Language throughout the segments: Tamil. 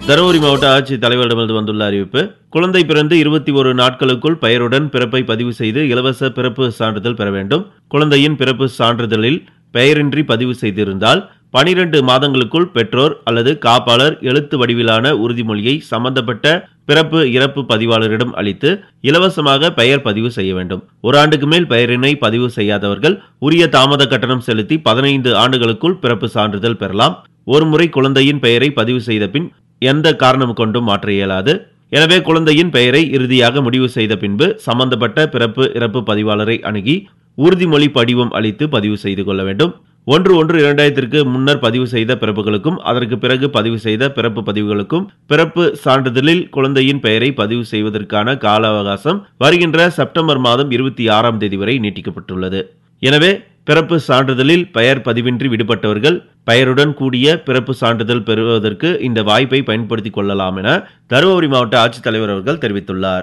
தருமபுரி மாவட்ட ஆட்சித் தலைவரிடமிருந்து வந்துள்ள அறிவிப்பு குழந்தை பிறந்து இருபத்தி ஒரு நாட்களுக்குள் பெயருடன் பிறப்பை பதிவு செய்து இலவச பிறப்பு சான்றிதழ் பெற வேண்டும் குழந்தையின் பிறப்பு சான்றிதழில் பெயரின்றி பதிவு செய்திருந்தால் பனிரெண்டு மாதங்களுக்குள் பெற்றோர் அல்லது காப்பாளர் எழுத்து வடிவிலான உறுதிமொழியை சம்பந்தப்பட்ட பிறப்பு இறப்பு பதிவாளரிடம் அளித்து இலவசமாக பெயர் பதிவு செய்ய வேண்டும் ஒரு ஆண்டுக்கு மேல் பெயரினை பதிவு செய்யாதவர்கள் உரிய தாமத கட்டணம் செலுத்தி பதினைந்து ஆண்டுகளுக்குள் பிறப்பு சான்றிதழ் பெறலாம் ஒருமுறை குழந்தையின் பெயரை பதிவு செய்த பின் எந்த காரணம் கொண்டும் மாற்ற இயலாது எனவே குழந்தையின் பெயரை இறுதியாக முடிவு செய்த பின்பு சம்பந்தப்பட்ட பிறப்பு இறப்பு பதிவாளரை அணுகி உறுதிமொழி படிவம் அளித்து பதிவு செய்து கொள்ள வேண்டும் ஒன்று ஒன்று இரண்டாயிரத்திற்கு முன்னர் பதிவு செய்த பிறப்புகளுக்கும் அதற்கு பிறகு பதிவு செய்த பிறப்பு பதிவுகளுக்கும் பிறப்பு சான்றிதழில் குழந்தையின் பெயரை பதிவு செய்வதற்கான கால அவகாசம் வருகின்ற செப்டம்பர் மாதம் இருபத்தி ஆறாம் தேதி வரை நீட்டிக்கப்பட்டுள்ளது எனவே பிறப்பு சான்றிதழில் பெயர் பதிவின்றி விடுபட்டவர்கள் பெயருடன் கூடிய பிறப்பு சான்றிதழ் பெறுவதற்கு இந்த வாய்ப்பை பயன்படுத்திக் கொள்ளலாம் என தருமபுரி மாவட்ட ஆட்சித்தலைவர் அவர்கள் தெரிவித்துள்ளார்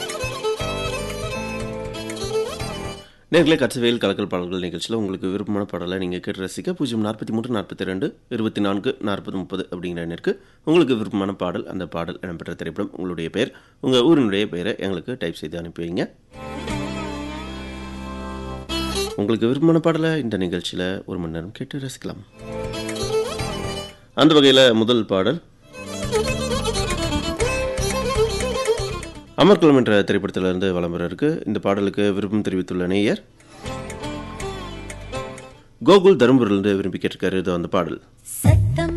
நேர்களே கச்சவேல் கலக்கல் பாடல்கள் நிகழ்ச்சியில் உங்களுக்கு விருப்பமான பாடலை நீங்கள் கேட்டு ரசிக்க பூஜ்ஜியம் நாற்பத்தி மூன்று நாற்பத்தி ரெண்டு இருபத்தி நான்கு நாற்பது முப்பது அப்படிங்கிற எண்ணிற்கு உங்களுக்கு விருப்பமான பாடல் அந்த பாடல் இடம்பெற்ற திரைப்படம் உங்களுடைய பெயர் உங்கள் ஊரினுடைய பெயரை எங்களுக்கு டைப் செய்து அனுப்பி வைங்க உங்களுக்கு விருப்பமான பாடலை இந்த நிகழ்ச்சியில் ஒரு மணி நேரம் கேட்டு ரசிக்கலாம் அந்த வகையில் முதல் பாடல் அமர்குளம் என்ற திரைப்படத்திலிருந்து வலம் வர இருக்கு இந்த பாடலுக்கு விருப்பம் தெரிவித்துள்ள நேயர் கோகுல் தருமபுரிலிருந்து விரும்பி கேட்டிருக்காரு இது அந்த பாடல் சத்தம்